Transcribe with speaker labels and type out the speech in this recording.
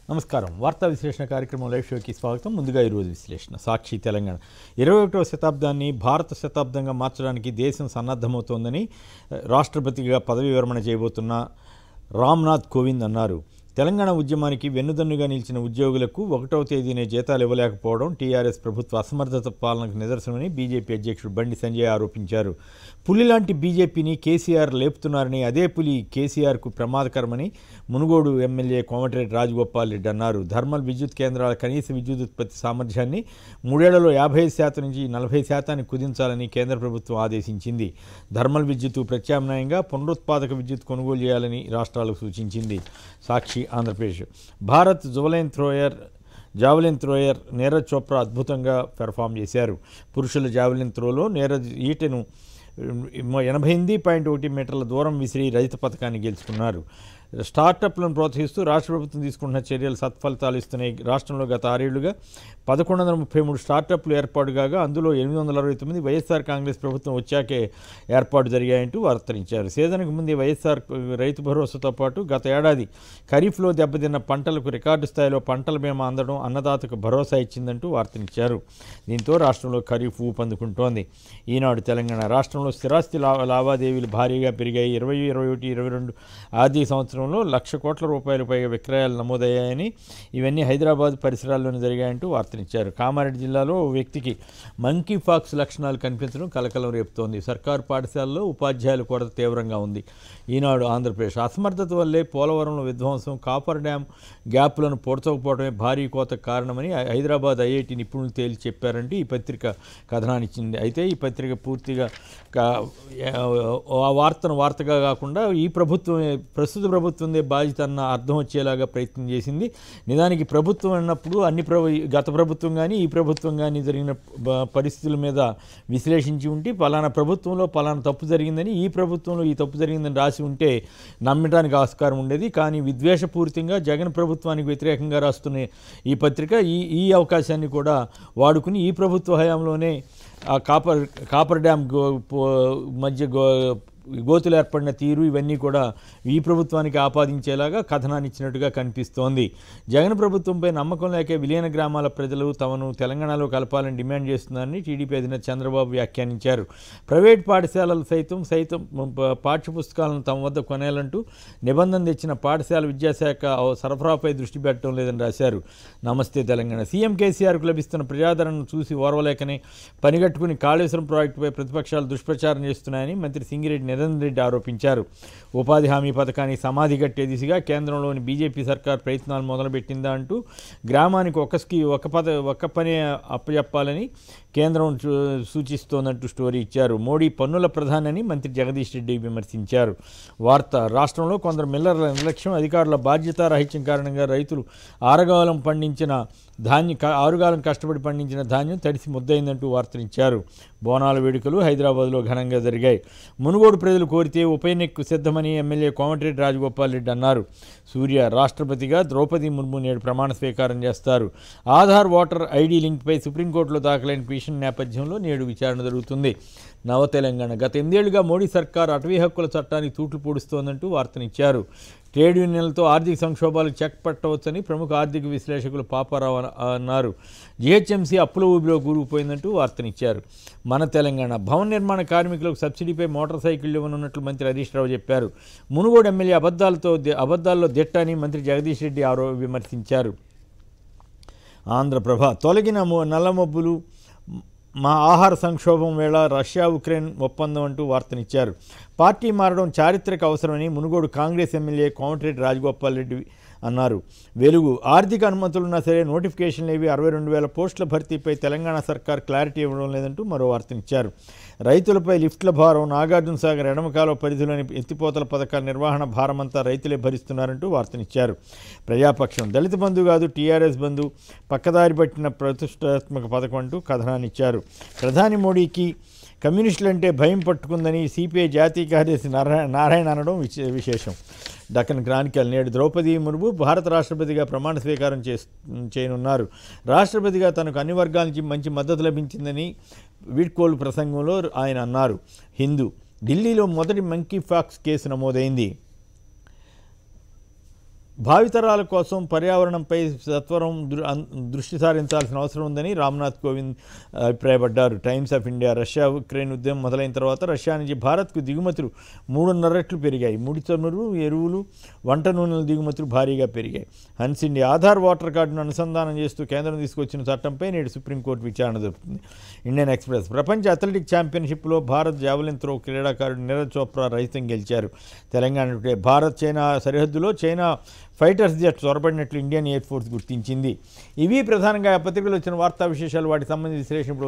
Speaker 1: నమస్కారం వార్తా విశ్లేషణ కార్యక్రమం లైవ్ షోకి స్వాగతం ముందుగా ఈరోజు విశ్లేషణ సాక్షి తెలంగాణ ఇరవై ఒకటవ శతాబ్దాన్ని భారత శతాబ్దంగా మార్చడానికి దేశం సన్నద్ధమవుతోందని ఆ, రాష్ట్రపతిగా పదవి విరమణ చేయబోతున్న రామ్నాథ్ కోవింద్ అన్నారు తెలంగాణ ఉద్యమానికి వెన్నుదన్నుగా నిలిచిన ఉద్యోగులకు ఒకటవ తేదీనే జీతాలు ఇవ్వలేకపోవడం టీఆర్ఎస్ ప్రభుత్వ అసమర్థత పాలనకు నిదర్శనమని బీజేపీ అధ్యక్షుడు బండి సంజయ్ ఆరోపించారు పులి లాంటి బీజేపీని కేసీఆర్ లేపుతున్నారని అదే పులి కేసీఆర్కు ప్రమాదకరమని మునుగోడు ఎమ్మెల్యే కోమటిరెడ్డి రాజగోపాల్ రెడ్డి అన్నారు థర్మల్ విద్యుత్ కేంద్రాల కనీస విద్యుత్ ఉత్పత్తి సామర్థ్యాన్ని మూడేళ్లలో యాభై శాతం నుంచి నలభై శాతానికి కుదించాలని కేంద్ర ప్రభుత్వం ఆదేశించింది థర్మల్ విద్యుత్ ప్రత్యామ్నాయంగా పునరుత్పాదక విద్యుత్ కొనుగోలు చేయాలని రాష్ట్రాలకు సూచించింది Sakshi Andhra Pradesh Bharat javelin thrower javelin thrower Neeraj Chopra అద్భుతంగా పెర్ఫామ్ చేశారు పురుషుల జావలిన్ త్రోలో నీరజ్ ఈటెను ఎనభై ఎనిమిది పాయింట్ ఒకటి మీటర్ల దూరం విసిరి రజత పథకాన్ని గెలుచుకున్నారు స్టార్టప్లను ప్రోత్సహిస్తూ రాష్ట్ర ప్రభుత్వం తీసుకుంటున్న చర్యలు సత్ఫలితాలు ఇస్తున్నాయి రాష్ట్రంలో గత ఆరేళ్లుగా పదకొండు వందల ముప్పై మూడు స్టార్టప్లు ఏర్పాటు కాగా అందులో ఎనిమిది వందల అరవై తొమ్మిది వైఎస్ఆర్ కాంగ్రెస్ ప్రభుత్వం వచ్చాకే ఏర్పాటు జరిగాయంటూ వార్తనిచ్చారు సీజన్కు ముందే వైఎస్ఆర్ రైతు భరోసాతో పాటు గత ఏడాది ఖరీఫ్లో దెబ్బతిన్న పంటలకు రికార్డు స్థాయిలో పంటల బీమా అందడం అన్నదాతకు భరోసా ఇచ్చిందంటూ వార్తనిచ్చారు దీంతో రాష్ట్రంలో ఖరీఫ్ ఊపందుకుంటోంది ఈనాడు తెలంగాణ రాష్ట్రంలో స్థిరాస్తి లా లావాదేవీలు భారీగా పెరిగాయి ఇరవై ఇరవై ఒకటి ఇరవై రెండు ఆర్థిక సంవత్సరంలో లక్ష కోట్ల రూపాయల పైగా విక్రయాలు నమోదయ్యాయని ఇవన్నీ హైదరాబాద్ పరిసరాల్లోనే జరిగాయంటూ వార్తనిచ్చారు కామారెడ్డి జిల్లాలో ఓ వ్యక్తికి మంకీ ఫాక్స్ లక్షణాలు కనిపించడం కలకలం రేపుతోంది సర్కారు పాఠశాలలో ఉపాధ్యాయుల కొరత తీవ్రంగా ఉంది ఈనాడు ఆంధ్రప్రదేశ్ అసమర్థత వల్లే పోలవరంలో విధ్వంసం కాపర్ డ్యాం గ్యాప్లను పోడ్చకపోవడమే భారీ కోత కారణమని హైదరాబాద్ ఐఐటి నిపుణులు తేల్చి చెప్పారంటే ఈ పత్రిక కథనాన్నిచ్చింది అయితే ఈ పత్రిక పూర్తిగా కా- ఆ వార్తను వార్తగా కాకుండా ఈ ప్రభుత్వం ప్రస్తుత ప్రభుత్వందే బాధ్యత అన్న అర్థం వచ్చేలాగా ప్రయత్నం చేసింది నిజానికి ప్రభుత్వం అన్నప్పుడు అన్ని ప్రభు గత ప్రభుత్వం కానీ ఈ ప్రభుత్వం కానీ జరిగిన బ- పరిస్థితుల మీద విశ్లేషించి ఉంటే పలానా ప్రభుత్వంలో పలానా తప్పు జరిగిందని ఈ ప్రభుత్వంలో ఈ తప్పు జరిగిందని రాసి ఉంటే నమ్మటానికి ఆస్కారం ఉండేది కానీ విద్వేషపూరితంగా జగన్ ప్రభుత్వానికి వ్యతిరేకంగా రాస్తున్న ఈ పత్రిక ఈ ఈ అవకాశాన్ని కూడా వాడుకుని ఈ ప్రభుత్వ హయాంలోనే ఆ కాపర్ కాపర్ డ్యామ్ గో పో- మధ్య గో గోతులు ఏర్పడిన తీరు ఇవన్నీ కూడా ఈ ప్రభుత్వానికి ఆపాదించేలాగా కథనాన్ని ఇచ్చినట్టుగా కనిపిస్తోంది జగన్ ప్రభుత్వంపై నమ్మకం లేకే విలీన గ్రామాల ప్రజలు తమను తెలంగాణలో కలపాలని డిమాండ్ చేస్తున్నారని టీడీపీ అధినేత చంద్రబాబు వ్యాఖ్యానించారు ప్రైవేట్ పాఠశాలలు సైతం సైతం ప- పాఠ్యపుస్తకాలను తమ వద్ద కొనేయాలంటూ నిబంధన తెచ్చిన పాఠశాల విద్యాశాఖ సరఫరాపై దృష్టి పెట్టడం లేదని రాశారు నమస్తే తెలంగాణ సీఎం కేసీఆర్కు లభిస్తున్న ప్రజాదరణను చూసి ఓర్వలేకనే పనిగట్టుకుని కాళేశ్వరం ప్రాజెక్టుపై ప్రతిపక్షాలు దుష్ప్రచారం చేస్తున్నాయని మంత్రి సింగిరెడ్డి నిరంజన్ రెడ్డి ఆరోపించారు ఉపాధి హామీ పథకానికి సమాధి కట్టే దిశగా కేంద్రంలోని బీజేపీ సర్కార్ ప్రయత్నాలు మొదలుపెట్టిందా అంటూ గ్రామానికి ఒక స్కీ ఒక పద ఒక పని అప్పచెప్పాలని కేంద్రం చూ- సూచిస్తోందంటూ స్టోరీ ఇచ్చారు మోడీ పన్నుల ప్రధానని మంత్రి జగదీష్ రెడ్డి విమర్శించారు వార్త రాష్ట్రంలో కొందరు మిల్లర్ల నిర్లక్ష్యం అధికారుల బాధ్యతారాహిత్యం కారణంగా రైతులు ఆరగాలం పండించిన ధాన్యం క- ఆరుగాలం కష్టపడి పండించిన ధాన్యం తడిసి ముద్దయిందంటూ వార్తనిచ్చారు బోనాల వేడుకలు హైదరాబాద్లో ఘనంగా జరిగాయి మునుగోడు ప్రజలు కోరితే ఉప ఎన్నికకు సిద్ధమని ఎమ్మెల్యే కోమటిరెడ్డి రాజగోపాల్ రెడ్డి అన్నారు సూర్య రాష్ట్రపతిగా ద్రౌపది ముర్ము నేడు ప్రమాణ స్వీకారం చేస్తారు ఆధార్ ఓటర్ ఐడి లింక్పై సుప్రీంకోర్టులో దాఖలైన పిటిషన్ నేపథ్యంలో నేడు విచారణ జరుగుతుంది నవ తెలంగాణ గత ఎనిమిదేళ్లుగా మోడీ సర్కార్ అటవీ హక్కుల చట్టానికి తూట్లు పొడుస్తోందంటూ వార్తనిచ్చారు ట్రేడ్ యూనియన్లతో ఆర్థిక సంక్షోభాలకు చెక్ పట్టవచ్చని ప్రముఖ ఆర్థిక విశ్లేషకులు పాపారావు అన- అన్నారు జిహెచ్ఎంసీ అప్పుల ఊబిలో కూరుకుపోయిందంటూ వార్తనిచ్చారు మన తెలంగాణ భవన నిర్మాణ కార్మికులకు సబ్సిడీపై మోటార్ సైకిళ్లు ఇవ్వనున్నట్లు మంత్రి హరీష్ రావు చెప్పారు మునుగోడు ఎమ్మెల్యే అబద్ధాలతో ది- అబద్ధాల్లో దిట్ట అని మంత్రి జగదీష్ రెడ్డి ఆరో విమర్శించారు ఆంధ్రప్రభ తొలగిన మొ- నల్ల మబ్బులు మా ఆహార సంక్షోభం వేళ రష్యా ఉక్రెయిన్ ఒప్పందం అంటూ వార్తనిచ్చారు పార్టీ మారడం చారిత్రక అవసరమని మునుగోడు కాంగ్రెస్ ఎమ్మెల్యే కోమటిరెడ్డి రాజగోపాల్ రెడ్డి అన్నారు వెలుగు ఆర్థిక అనుమతులున్నా సరే నోటిఫికేషన్లు ఏవి అరవై రెండు వేల పోస్టుల భర్తీపై తెలంగాణ సర్కార్ క్లారిటీ ఇవ్వడం లేదంటూ మరో వార్తనిచ్చారు రైతులపై లిఫ్ట్ల భారం నాగార్జున సాగర్ ఎడమకాల పరిధిలోని ఎత్తిపోతల పథకాల నిర్వహణ భారమంతా రైతులే భరిస్తున్నారంటూ వార్తనిచ్చారు ప్రజాపక్షం దళిత బంధు కాదు టీఆర్ఎస్ బంధు పక్కదారి పట్టిన ప్రతిష్టాత్మక పథకం అంటూ కథనాన్నిచ్చారు ప్రధాని మోడీకి కమ్యూనిస్టులంటే భయం పట్టుకుందని సిపిఐ జాతీయ కార్యదర్శి నారాయణ నారాయణ అనడం విశే- విశేషం డక్కన్ క్రానికల్ నేడు ద్రౌపది ముర్ము భారత రాష్ట్రపతిగా ప్రమాణ స్వీకారం చేస్ చేయనున్నారు రాష్ట్రపతిగా తనకు అన్ని వర్గాల నుంచి మంచి మద్దతు లభించిందని వీడ్కోలు ప్రసంగంలో ఆయన అన్నారు హిందూ ఢిల్లీలో మొదటి మంకీ ఫాక్స్ కేసు నమోదైంది భావితరాల కోసం పర్యావరణంపై సత్వరం దృ అన్- దృష్టి సారించాల్సిన అవసరం ఉందని రామ్నాథ్ కోవింద్ అభిప్రాయపడ్డారు Times of India Russia Ukraine ఉద్యమం మొదలైన తర్వాత రష్యా నుంచి భారత్కు దిగుమతులు మూడున్నర రెట్లు పెరిగాయి ముడి చమురు ఎరువులు వంట నూనెల దిగుమతులు భారీగా పెరిగాయి హన్స్ ఇండియా ఆధార్ ఓటర్ కార్డును అనుసంధానం చేస్తూ కేంద్రం తీసుకొచ్చిన చట్టంపై నేడు సుప్రీంకోర్టు విచారణ జరుపుతుంది ఇండియన్ ఎక్స్ప్రెస్ ప్రపంచ అథ్లెటిక్ ఛాంపియన్షిప్లో భారత్ జావలిన్ త్రో క్రీడాకారుడు నీరజ్ చోప్రా రహితం గెలిచారు తెలంగాణ టుడే భారత్ చైనా సరిహద్దులో చైనా ఫైటర్స్ జెట్ చొరబడినట్లు ఇండియన్ ఎయిర్ ఫోర్స్ గుర్తించింది ఇవి ప్రధానంగా ఆ పత్రికలో వచ్చిన వార్తా విశేషాలు వాటికి సంబంధించిన విశ్లేషణ ఇప్పుడు